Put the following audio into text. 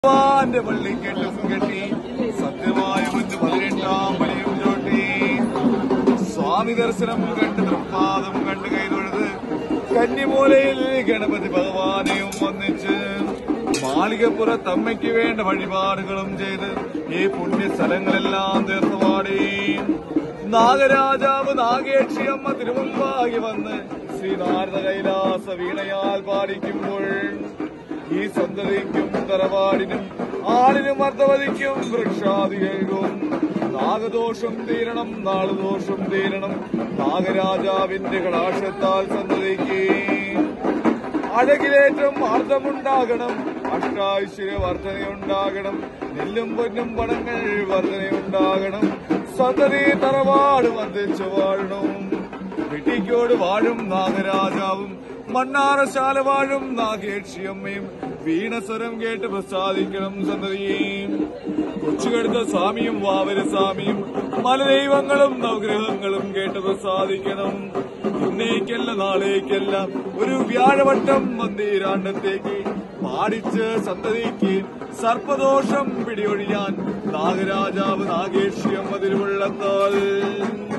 ഭഗവാന്റെ പള്ളി കെട്ടും കെട്ടി സത്യമായ മുന്ന് പതിനെട്ടാം പലിയും ചോട്ടി സ്വാമി ദർശനം കണ്ട് തൃപ്പാദം കണ്ട് കൈതൊഴുത് കന്നിമൂലയിൽ ഗണപതി ഭഗവാനെയും വന്നിച്ച് മാളികപ്പുറത്തമ്മയ്ക്ക് വേണ്ട വഴിപാടുകളും ചെയ്ത് ഈ പുണ്യ സ്ഥലങ്ങളെല്ലാം തീർത്തുപാടി നാഗരാജാവ് നാഗേക്ഷിയമ്മ തിരുമുമ്പാകി വന്ന് ശ്രീനാരദ കൈലാസ വീണയാൽ പാടിക്കുമ്പോൾ ഈ സന്തതിക്കും തറവാടിനും ആളിനും അർത്ഥവതിക്കും വൃക്ഷാദികൾക്കും നാഗദോഷം തീരണം നാളുദോഷം തീരണം നാഗരാജാവിന്റെ കടാക്ഷത്താൽ സന്തതിക്ക് അഴകിലേറ്റം അർത്ഥമുണ്ടാകണം അഷ്ടാശ്വര്യ വർധനയുണ്ടാകണം നെല്ലും പൊന്നും പണങ്ങൾ വർധനയുണ്ടാകണം സന്തതി തറവാട് വന്ദിച്ചു വാഴണം വെട്ടിക്കോട് വാഴും നാഗരാജാവും മണ്ണാറശാല വാഴും നാഗേക്ഷിയമ്മയും വീണസ്വരം കേട്ട് പ്രസാദിക്കണം സന്തതിയും കൊച്ചുകെടുത്ത സ്വാമിയും വാവര സ്വാമിയും മലദൈവങ്ങളും നവഗ്രഹങ്ങളും കേട്ട് പ്രസാദിക്കണം ഇന്നേക്കല്ല നാളേക്കല്ല ഒരു വ്യാഴവട്ടം മന്ദിരാണ്ടത്തേക്ക് പാടിച്ച് സന്തതിക്ക് സർപ്പദോഷം പിടിയൊഴിയാൻ നാഗരാജാവ് നാഗേക്ഷിയമ്മ തിരുവള്ളത്താൽ